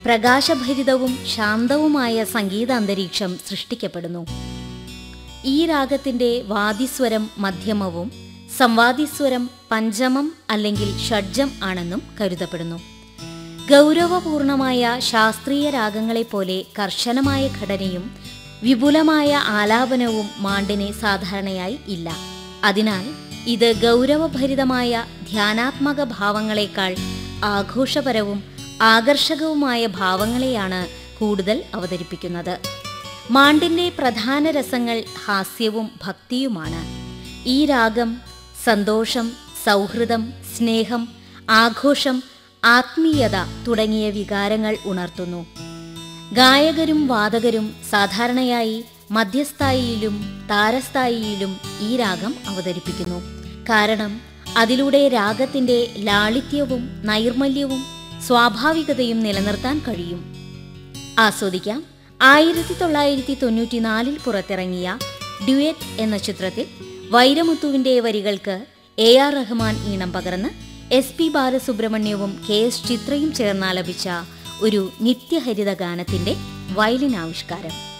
പ്രകാശഭരിതവും ശാന്തവുമായ സംഗീതാന്തരീക്ഷം സൃഷ്ടിക്കപ്പെടുന്നു ഈ രാഗത്തിന്റെ വാദിസ്വരം മധ്യമവും സംവാദിസ്വരം പഞ്ചമം അല്ലെങ്കിൽ ഷഡ്ജം ആണെന്നും കരുതപ്പെടുന്നു ഗൗരവപൂർണമായ ശാസ്ത്രീയ രാഗങ്ങളെപ്പോലെ കർശനമായ ഘടനയും വിപുലമായ ആലാപനവും മാണ്ടിന് സാധാരണയായി ഇല്ല അതിനാൽ ഇത് ഗൗരവഭരിതമായ ധ്യാനാത്മക ഭാവങ്ങളെക്കാൾ ആഘോഷപരവും ആകർഷകവുമായ ഭാവങ്ങളെയാണ് കൂടുതൽ അവതരിപ്പിക്കുന്നത് മാണ്ടിന്റെ പ്രധാന രസങ്ങൾ ഹാസ്യവും ഭക്തിയുമാണ് ഈ രാഗം സന്തോഷം സൗഹൃദം സ്നേഹം ആഘോഷം ആത്മീയത തുടങ്ങിയ വികാരങ്ങൾ ഉണർത്തുന്നു ഗായകരും വാദകരും സാധാരണയായി മധ്യസ്ഥായിയിലും താരസ്ഥായിയിലും ഈ രാഗം അവതരിപ്പിക്കുന്നു കാരണം അതിലൂടെ രാഗത്തിന്റെ ലാളിത്യവും നൈർമല്യവും സ്വാഭാവികതയും നിലനിർത്താൻ കഴിയും ആസ്വദിക്കാം ആയിരത്തി തൊള്ളായിരത്തി തൊണ്ണൂറ്റിനാലിൽ പുറത്തിറങ്ങിയ ഡ്യുയറ്റ് എന്ന ചിത്രത്തിൽ വൈരമുത്തുവിന്റെ വരികൾക്ക് എ ആർ റഹ്മാൻ ഈണം പകർന്ന് എസ് പി ബാലസുബ്രഹ്മണ്യവും കെ എസ് ചിത്രയും ചേർന്നാലപിച്ച ഒരു നിത്യഹരിത ഗാനത്തിന്റെ വയലിൻ ആവിഷ്കാരം